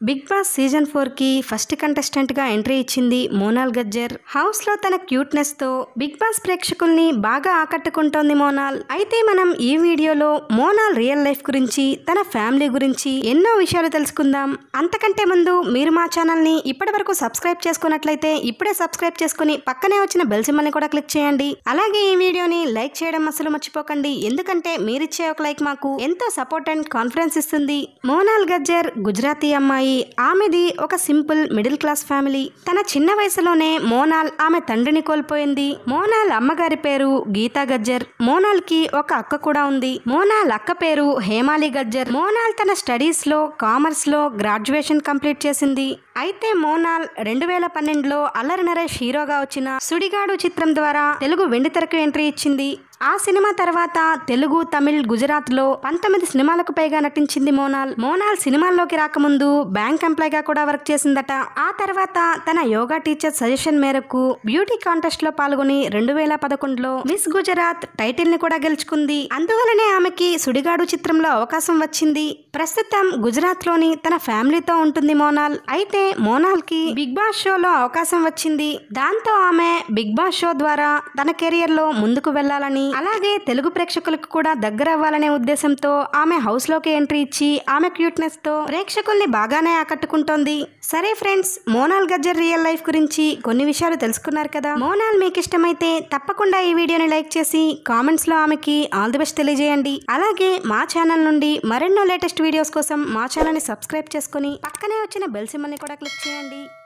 big Boss season four కి first contestant గా entry ఇచ్చింది మోనాల్ గజ్జర్ హౌస్ లో తన క్యూట్నెస్ తో బిగ్ బాస్ ప్రేక్షకుల్ని బాగా ఆకట్టుకుంటోంది మోనాల్ అయితే మనం ఈ వీడియోలో మోనాల్ రియల్ లైఫ్ గురించి తన ఫ్యామిలీ గురించి ఎన్నో విషయాలు తెలుసుకుందాం అంతకంటే ముందు మీరు మా ఛానల్ ని ఇప్పటి వరకు సబ్స్క్రైబ్ చేసుకున్నట్లయితే ఇప్పుడే సబ్స్క్రైబ్ చేసుకుని పక్కనే వచ్చిన బెల్ సింబల్ ని కూడా క్లిక్ చేయండి అలాగే ఈ వీడియోని లైక్ చేయడం అసలు మర్చిపోకండి ఎందుకంటే మీరిచ్చే ఒక లైక్ మాకు ఎంతో సపోర్ట్ అండ్ కాన్ఫిడెన్స్ ఇస్తుంది మోనాల్ గజ్జర్ గుజరాతీ అమ్మాయి ఆమెది ఒక సింపుల్ మిడిల్ క్లాస్ ఫ్యామిలీ తన చిన్న వయసులోనే మోనాల్ ఆమె తండ్రిని కోల్పోయింది మోనాల్ అమ్మగారి పేరు గీతా గజ్జర్ మోనాల్ కి ఒక అక్క కూడా ఉంది మోనాల్ అక్క పేరు హేమాలి గజ్జర్ మోనాల్ తన స్టడీస్ లో కామర్స్ లో గ్రాడ్యుయేషన్ కంప్లీట్ చేసింది అయితే మోనాల్ రెండు వేల పన్నెండులో అల్లరి నరేష్ హీరోగా వచ్చిన సుడిగాడు చిత్రం ద్వారా తెలుగు వెండితెరకు ఎంట్రీ ఇచ్చింది ఆ సినిమా తర్వాత తెలుగు తమిళ్ గుజరాత్ లో పంతొమ్మిది సినిమాలకు పైగా నటించింది మోనాల్ మోనాల్ సినిమాల్లోకి రాకముందు బ్యాంక్ ఎంప్లాయ్ గా కూడా వర్క్ చేసిందట ఆ తర్వాత తన యోగా టీచర్ సజెషన్ మేరకు బ్యూటీ కాంటెస్ట్ లో పాల్గొని రెండు వేల పదకొండులో మిస్ గుజరాత్ టైటిల్ ని కూడా గెలుచుకుంది అందువలనే ఆమెకి సుడిగాడు చిత్రంలో అవకాశం వచ్చింది ప్రస్తుతం గుజరాత్ లోని తన ఫ్యామిలీతో ఉంటుంది మోనాల్ అయితే మోనాల్ కి బిగ్ బాస్ షోలో అవకాశం వచ్చింది దాంతో ఆమె బిగ్ బాస్ షో ద్వారా తన కెరియర్ లో ముందుకు వెళ్లాలని అలాగే తెలుగు ప్రేక్షకులకు కూడా దగ్గర అవ్వాలనే ఉద్దేశంతో ఆమె హౌస్ లోకి ఎంట్రీ ఇచ్చి ఆమె క్యూట్నెస్ తో ప్రేక్షకుల్ని బాగానే ఆకట్టుకుంటోంది సరే friends Monal Gajjar real life గురించి కొన్ని విషయాలు తెలుసుకున్నారు కదా మోనాల్ మీకు ఇష్టమైతే తప్పకుండా ఈ వీడియోని లైక్ చేసి కామెంట్స్ లో ఆమెకి ఆల్ ది బెస్ట్ తెలియజేయండి అలాగే మా ఛానల్ నుండి మరెన్నో లేటెస్ట్ వీడియోస్ కోసం మా ఛానల్ ని సబ్స్క్రైబ్ చేసుకుని పక్కనే వచ్చిన బెల్ సింబల్ ని కూడా క్లిక్ చేయండి